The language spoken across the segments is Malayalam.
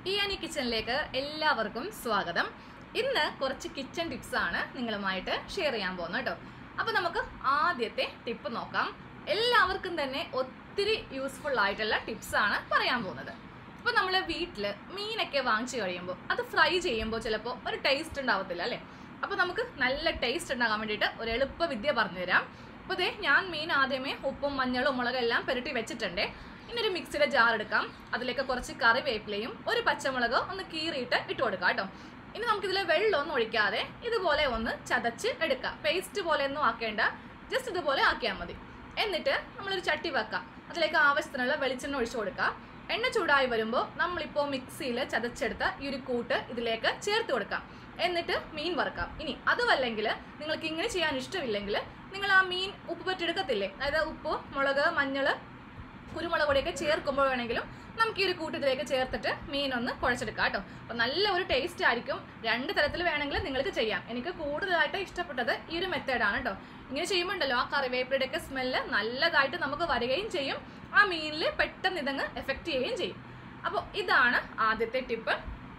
ഇയാനി കിച്ചണിലേക്ക് എല്ലാവർക്കും സ്വാഗതം ഇന്ന് കുറച്ച് കിച്ചൺ ടിപ്സ് ആണ് നിങ്ങളുമായിട്ട് ഷെയർ ചെയ്യാൻ പോകുന്നത് കേട്ടോ അപ്പൊ നമുക്ക് ആദ്യത്തെ ടിപ്പ് നോക്കാം എല്ലാവർക്കും തന്നെ ഒത്തിരി യൂസ്ഫുൾ ആയിട്ടുള്ള ടിപ്സ് ആണ് പറയാൻ പോകുന്നത് ഇപ്പൊ നമ്മൾ വീട്ടിൽ മീനൊക്കെ വാങ്ങിച്ചു കഴിയുമ്പോൾ അത് ഫ്രൈ ചെയ്യുമ്പോൾ ചിലപ്പോൾ ഒരു ടേസ്റ്റ് ഉണ്ടാവത്തില്ല അല്ലേ അപ്പൊ നമുക്ക് നല്ല ടേസ്റ്റ് ഉണ്ടാകാൻ വേണ്ടിയിട്ട് ഒരു എളുപ്പ വിദ്യ പറഞ്ഞുതരാം അപ്പോൾ ദേ ഞാൻ മീൻ ആദ്യമേ ഉപ്പും മഞ്ഞളും മുളകും എല്ലാം പുരട്ടി വെച്ചിട്ടുണ്ട് ഇനി ഒരു മിക്സിയുടെ ജാർ എടുക്കാം അതിലേക്ക് കുറച്ച് കറിവേപ്പിലയും ഒരു പച്ചമുളക് ഒന്ന് കീറിയിട്ട് ഇട്ട് കൊടുക്കാം കേട്ടോ ഇനി നമുക്കിതിൽ വെള്ളമൊന്നും ഒഴിക്കാതെ ഇതുപോലെ ഒന്ന് ചതച്ച് എടുക്കാം പേസ്റ്റ് പോലെ ഒന്നും ആക്കേണ്ട ജസ്റ്റ് ഇതുപോലെ ആക്കിയാൽ മതി എന്നിട്ട് നമ്മളൊരു ചട്ടി വെക്കാം അതിലേക്ക് ആവശ്യത്തിനുള്ള വെളിച്ചെണ്ണ ഒഴിച്ചു കൊടുക്കാം എണ്ണ ചൂടായി വരുമ്പോൾ നമ്മളിപ്പോൾ മിക്സിയിൽ ചതച്ചെടുത്ത ഈ ഒരു കൂട്ട് ഇതിലേക്ക് ചേർത്ത് കൊടുക്കാം എന്നിട്ട് മീൻ വറുക്കാം ഇനി അതുമല്ലെങ്കിൽ നിങ്ങൾക്ക് ഇങ്ങനെ ചെയ്യാൻ ഇഷ്ടമില്ലെങ്കിൽ നിങ്ങൾ ആ മീൻ ഉപ്പ് പറ്റെടുക്കത്തില്ലേ അതായത് ഉപ്പ് മുളക് മഞ്ഞൾ കുരുമുളക് പൊടിയൊക്കെ ചേർക്കുമ്പോൾ വേണമെങ്കിലും നമുക്ക് ഈ ഒരു കൂട്ടത്തിലേക്ക് ചേർത്തിട്ട് മീൻ ഒന്ന് കുഴച്ചെടുക്കാം കേട്ടോ അപ്പം നല്ല ഒരു ടേസ്റ്റ് ആയിരിക്കും രണ്ട് തരത്തിൽ വേണമെങ്കിൽ നിങ്ങൾക്ക് ചെയ്യാം എനിക്ക് കൂടുതലായിട്ട് ഇഷ്ടപ്പെട്ടത് ഈ ഒരു മെത്തേഡാണ് കേട്ടോ ഇങ്ങനെ ചെയ്യുമ്പോൾ ഉണ്ടല്ലോ ആ കറിവേപ്പിലയുടെ ഒക്കെ സ്മെല്ല് നല്ലതായിട്ട് നമുക്ക് വരികയും ചെയ്യും ആ മീനിൽ പെട്ടെന്ന് ഇതങ്ങ് എഫക്റ്റ് ചെയ്യുകയും ചെയ്യും അപ്പോൾ ഇതാണ് ആദ്യത്തെ ടിപ്പ്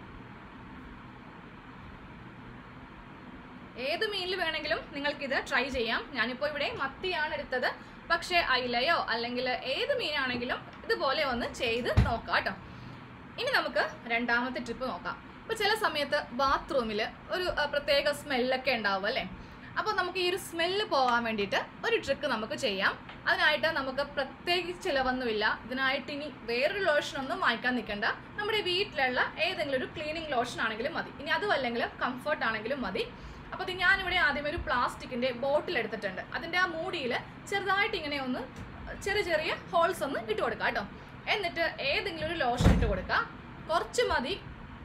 ഏത് മീനിൽ വേണമെങ്കിലും നിങ്ങൾക്കിത് ട്രൈ ചെയ്യാം ഞാനിപ്പോൾ ഇവിടെ മത്തിയാണ് എടുത്തത് പക്ഷേ അയിലയോ അല്ലെങ്കിൽ ഏത് മീനാണെങ്കിലും ഇതുപോലെ ഒന്ന് ചെയ്ത് നോക്കാം കേട്ടോ ഇനി നമുക്ക് രണ്ടാമത്തെ ട്രിപ്പ് നോക്കാം ഇപ്പൊ ചില സമയത്ത് ബാത്റൂമിൽ ഒരു അഹ്, പ്രത്യേക സ്മെല്ലൊക്കെ ഉണ്ടാവും അല്ലേ അപ്പോൾ നമുക്ക് ഈ ഒരു സ്മെല്ല് പോകാൻ വേണ്ടിയിട്ട് ഒരു ട്രിക്ക് നമുക്ക് ചെയ്യാം അതിനായിട്ട് നമുക്ക് പ്രത്യേകിച്ച് ചിലവൊന്നുമില്ല ഇതിനായിട്ട് ഇനി വേറൊരു ലോഷൻ ഒന്നും വാങ്ങിക്കാൻ നിൽക്കണ്ട നമ്മുടെ വീട്ടിലുള്ള ഏതെങ്കിലും ഒരു ക്ലീനിങ് ലോഷൻ ആണെങ്കിലും മതി ഇനി അതും അല്ലെങ്കിൽ കംഫർട്ട് ആണെങ്കിലും മതി അപ്പോൾ ഇത് ഞാനിവിടെ ആദ്യം ഒരു പ്ലാസ്റ്റിക്കിന്റെ ബോട്ടിൽ എടുത്തിട്ടുണ്ട് അതിന്റെ ആ മൂടിയിൽ ചെറുതായിട്ട് ഇങ്ങനെ ഒന്ന് ചെറിയ ചെറിയ ഹോൾസ് ഒന്ന് ഇട്ട് കൊടുക്കാം കേട്ടോ എന്നിട്ട് ഏതെങ്കിലും ഒരു ലോഷൻ ഇട്ട് കൊടുക്കുക കുറച്ച് മതി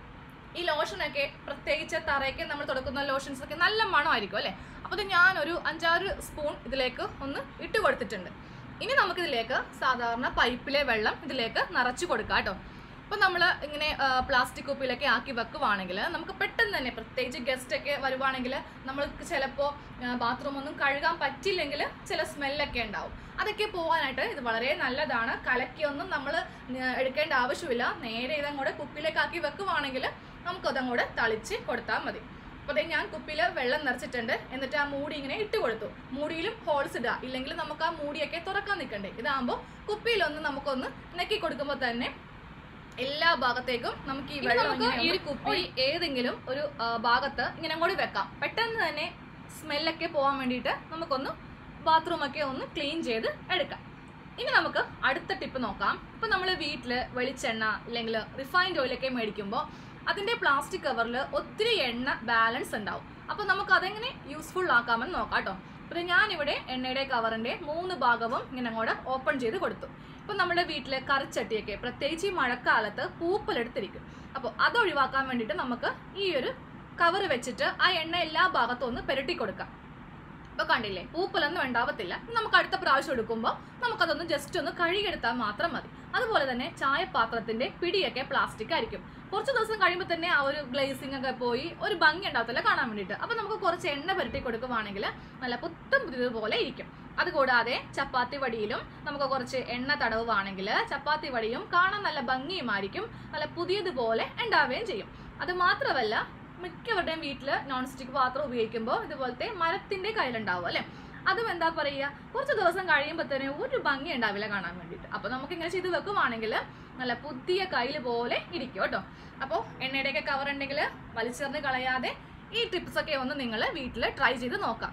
ഈ ലോഷനൊക്കെ പ്രത്യേകിച്ച് തറയൊക്കെ നമ്മൾ തുടക്കുന്ന ലോഷൻസ് ഒക്കെ നല്ല മണമായിരിക്കും അല്ലേ അപ്പോൾ ഇത് ഞാനൊരു അഞ്ചാറ് സ്പൂൺ ഇതിലേക്ക് ഒന്ന് ഇട്ട് കൊടുത്തിട്ടുണ്ട് ഇനി നമുക്കിതിലേക്ക് സാധാരണ പൈപ്പിലെ വെള്ളം ഇതിലേക്ക് നിറച്ച് കൊടുക്കാം കേട്ടോ അപ്പോൾ നമ്മൾ ഇങ്ങനെ പ്ലാസ്റ്റിക് കുപ്പിയിലൊക്കെ ആക്കി വെക്കുവാണെങ്കിൽ നമുക്ക് പെട്ടെന്ന് തന്നെ പ്രത്യേകിച്ച് ഗസ്റ്റ് ഒക്കെ വരുവാണെങ്കിൽ നമ്മൾക്ക് ചിലപ്പോൾ ബാത്റൂം ഒന്നും കഴുകാൻ പറ്റില്ലെങ്കിൽ ചില സ്മെല്ലൊക്കെ ഉണ്ടാവും അതൊക്കെ പോകാനായിട്ട് ഇത് വളരെ നല്ലതാണ് കലക്കിയൊന്നും നമ്മൾ എടുക്കേണ്ട ആവശ്യമില്ല നേരെ ഇതങ്ങോട്ട് കുപ്പിയിലേക്ക് ആക്കി വെക്കുവാണെങ്കിൽ നമുക്കതങ്ങോട്ട് തളിച്ച് കൊടുത്താൽ മതി അപ്പോൾ ദേ ഞാൻ കുപ്പിയിൽ വെള്ളം നിറച്ചിട്ടുണ്ട് എന്നിട്ട് ആ മൂടി ഇങ്ങനെ ഇട്ട് കൊടുത്തു മൂടിയിലും ഹോൾസ് ഇടുക ഇല്ലെങ്കിൽ നമുക്ക് ആ മൂടിയൊക്കെ തുറക്കാൻ നിൽക്കണ്ടേ ഇതാകുമ്പോൾ കുപ്പിയിലൊന്ന് നമുക്കൊന്ന് നെക്കി കൊടുക്കുമ്പോൾ തന്നെ എല്ലാ ഭാഗത്തേക്കും നമുക്ക് ഈ വെള്ളം ഇങ്ങനെ ഈ ഒരു കുപ്പി ഏതെങ്കിലും ഒരു ആ, ഭാഗത്ത് ഇങ്ങനെ അങ്ങോട്ട് വെക്കാം പെട്ടെന്ന് തന്നെ സ്മെല്ലൊക്കെ പോകാൻ വേണ്ടിയിട്ട് നമുക്കൊന്ന് ബാത്റൂം ഒക്കെ ഒന്ന് ക്ലീൻ ചെയ്ത് എടുക്കാം ഇനി നമുക്ക് അടുത്ത ടിപ്പ് നോക്കാം ഇപ്പൊ നമ്മൾ വീട്ടിൽ വെളിച്ചെണ്ണ അല്ലെങ്കിൽ റിഫൈൻഡ് ഓയിലൊക്കെ മേടിക്കുമ്പോൾ അതിന്റെ പ്ലാസ്റ്റിക് കവറിൽ ഒത്തിരി എണ്ണ ബാലൻസ് ഉണ്ടാവും അപ്പൊ നമുക്ക് അതെങ്ങനെ യൂസ്ഫുൾ ആക്കാമെന്ന് നോക്കാം കേട്ടോ പിന്നെ ഞാനിവിടെ എണ്ണയുടെ കവറിന്റെ മൂന്ന് ഭാഗവും ഇങ്ങനെ അങ്ങോട്ട് ഓപ്പൺ ചെയ്ത് കൊടുത്തു ഇപ്പൊ നമ്മുടെ വീട്ടിലെ കറിച്ചട്ടിയൊക്കെ പ്രത്യേകിച്ച് ഈ മഴക്കാലത്ത് പൂപ്പലെടുത്തിരിക്കും അപ്പോൾ അത് ഒഴിവാക്കാൻ വേണ്ടിയിട്ട് നമുക്ക് ഈ ഒരു കവർ വെച്ചിട്ട് ആ എണ്ണ എല്ലാ ഭാഗത്തും ഒന്ന് പുരട്ടി കൊടുക്കാം ഇപ്പൊ കണ്ടില്ലേ പൂപ്പലൊന്നും ഉണ്ടാവത്തില്ല നമുക്ക് അടുത്ത പ്രാവശ്യം എടുക്കുമ്പോൾ നമുക്കതൊന്ന് ജസ്റ്റ് ഒന്ന് കഴുകിയെടുത്താൽ മാത്രം മതി അതുപോലെ തന്നെ ചായപാത്രത്തിന്റെ പിടിയൊക്കെ പ്ലാസ്റ്റിക് ആയിരിക്കും കുറച്ച് ദിവസം കഴിയുമ്പോൾ തന്നെ ആ ഒരു ഗ്ലേസിംഗ് ഒക്കെ പോയി ഒരു ഭംഗി ഉണ്ടാവത്തില്ല കാണാൻ വേണ്ടിയിട്ട് അപ്പൊ നമുക്ക് കുറച്ച് എണ്ണ പുരട്ടി കൊടുക്കുവാണെങ്കിൽ നല്ല പുത്തം പുതിയതുപോലെ ഇരിക്കും അതുകൂടാതെ ചപ്പാത്തി വടിയിലും നമുക്ക് കുറച്ച് എണ്ണ തടവുവാണെങ്കിൽ ചപ്പാത്തി വടിയും കാണാൻ നല്ല ഭംഗിയുമായിരിക്കും നല്ല പുതിയതുപോലെ ഉണ്ടാവുകയും ചെയ്യും അത് മാത്രമല്ല മിക്കവരുടെയും വീട്ടിൽ നോൺ സ്റ്റിക്ക് പാത്രം ഉപയോഗിക്കുമ്പോൾ ഇതുപോലത്തെ മരത്തിന്റെ കയ്യിലുണ്ടാവും അല്ലെ അതും എന്താ പറയുക കുറച്ച് ദിവസം കഴിയുമ്പോൾ തന്നെ ഒരു ഭംഗി ഉണ്ടാവില്ല കാണാൻ വേണ്ടിയിട്ട് അപ്പൊ നമുക്ക് ഇങ്ങനെ ചെയ്ത് വെക്കുവാണെങ്കിൽ നല്ല പുതിയ കയ്യിൽ പോലെ ഇരിക്കും കേട്ടോ അപ്പോൾ എണ്ണയുടെയൊക്കെ കവർ ഉണ്ടെങ്കിൽ വലിച്ചെറിഞ്ഞ് കളയാതെ ഈ ടിപ്സ് ഒക്കെ ഒന്ന് നിങ്ങൾ വീട്ടിൽ ട്രൈ ചെയ്ത് നോക്കാം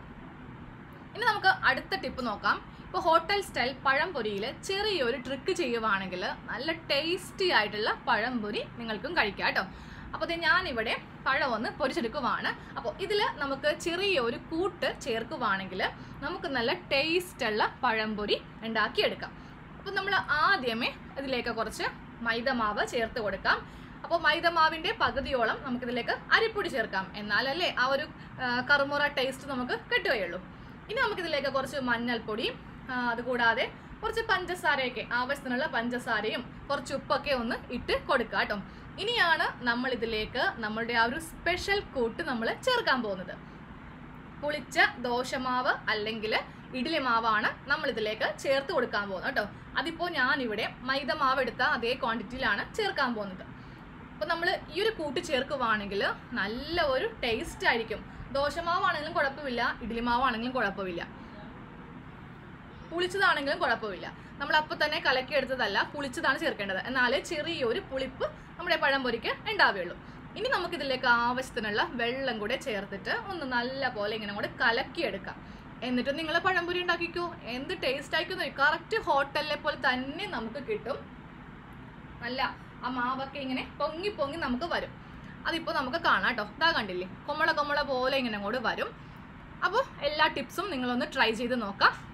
ഇനി നമുക്ക് അടുത്ത ടിപ്പ് നോക്കാം ഇപ്പോൾ ഹോട്ടൽ സ്റ്റൈൽ പഴംപൊരിയിൽ ചെറിയൊരു ട്രിക്ക് ചെയ്യുവാണെങ്കിൽ നല്ല ടേസ്റ്റി ആയിട്ടുള്ള പഴംപൊരി നിങ്ങൾക്കും കഴിക്കാം കേട്ടോ അപ്പോൾ ഞാനിവിടെ പഴം ഒന്ന് പൊരിച്ചെടുക്കുവാണ് അപ്പോൾ ഇതിൽ നമുക്ക് ചെറിയൊരു കൂട്ട് ചേർക്കുവാണെങ്കിൽ നമുക്ക് നല്ല ടേസ്റ്റുള്ള പഴംപൊരി ഉണ്ടാക്കിയെടുക്കാം അപ്പോൾ നമ്മൾ ആദ്യമേ ഇതിലേക്ക് കുറച്ച് മൈദമാവ് ചേർത്ത് കൊടുക്കാം അപ്പോൾ മൈദമാവിൻ്റെ പകുതിയോളം നമുക്കിതിലേക്ക് അരിപ്പൊടി ചേർക്കാം എന്നാലല്ലേ ആ ഒരു ആ, കറുമുറ ടേസ്റ്റ് നമുക്ക് കിട്ടുകയുള്ളൂ ഇനി നമുക്കിതിലേക്ക് കുറച്ച് മഞ്ഞൾപ്പൊടി ആ, അതുകൂടാതെ കുറച്ച് പഞ്ചസാരയൊക്കെ ആവശ്യത്തിനുള്ള പഞ്ചസാരയും കുറച്ച് ഉപ്പൊക്കെ ഒന്ന് ഇട്ട് കൊടുക്കുക കേട്ടോ ഇനിയാണ് നമ്മൾ ഇതിലേക്ക് നമ്മളുടെ ആ ഒരു സ്പെഷ്യൽ കൂട്ട് നമ്മൾ ചേർക്കാൻ പോകുന്നത് പുളിച്ച ദോശമാവ് അല്ലെങ്കിൽ ഇഡ്ഡലി മാവാണ് നമ്മൾ ഇതിലേക്ക് ചേർത്ത് കൊടുക്കാൻ പോകുന്നത് കേട്ടോ അതിപ്പോൾ ഞാനിവിടെ മൈദ മാവ് എടുത്ത അതേ ക്വാണ്ടിറ്റിയിലാണ് ചേർക്കാൻ പോകുന്നത് അപ്പോൾ നമ്മൾ ഈ ഒരു കൂട്ട് ചേർക്കുവാണെങ്കിൽ നല്ല ഒരു ടേസ്റ്റ് ആയിരിക്കും ദോശമാവാണെങ്കിലും കുഴപ്പമില്ല ഇഡ്ഡലി മാവാണെങ്കിലും കുഴപ്പമില്ല പുളിച്ചതാണെങ്കിലും കുഴപ്പമില്ല നമ്മൾ അപ്പോൾ തന്നെ കലക്കിയെടുത്തതല്ല പുളിച്ചതാണ് ചേർക്കേണ്ടത് എന്നാലേ ചെറിയൊരു പുളിപ്പ് നമ്മുടെ പഴംപൊരിക്ക് ഉണ്ടാവുകയുള്ളൂ ഇനി നമുക്കിതിലേക്ക് ആവശ്യത്തിനുള്ള വെള്ളം കൂടെ ചേർത്തിട്ട് ഒന്ന് നല്ല പോലെ ഇങ്ങനെ കൂടെ കലക്കിയെടുക്കാം എന്നിട്ട് നിങ്ങൾ പഴംപൊരി ഉണ്ടാക്കിക്കോ എന്ത് ടേസ്റ്റ് ആയിക്കുന്നു കറക്റ്റ് ഹോട്ടലിലെ പോലെ തന്നെ നമുക്ക് കിട്ടും നല്ല ആ മാവൊക്കെ ഇങ്ങനെ പൊങ്ങി പൊങ്ങി നമുക്ക് വരും അതിപ്പോൾ നമുക്ക് കാണാം കേട്ടോ ഇതാ കണ്ടില്ലേ കൊമ്മള കൊമ്മള പോലെ ഇങ്ങനെ അങ്ങോട്ട് വരും അപ്പോൾ എല്ലാ ടിപ്സും നിങ്ങളൊന്ന് ട്രൈ ചെയ്ത് നോക്കാം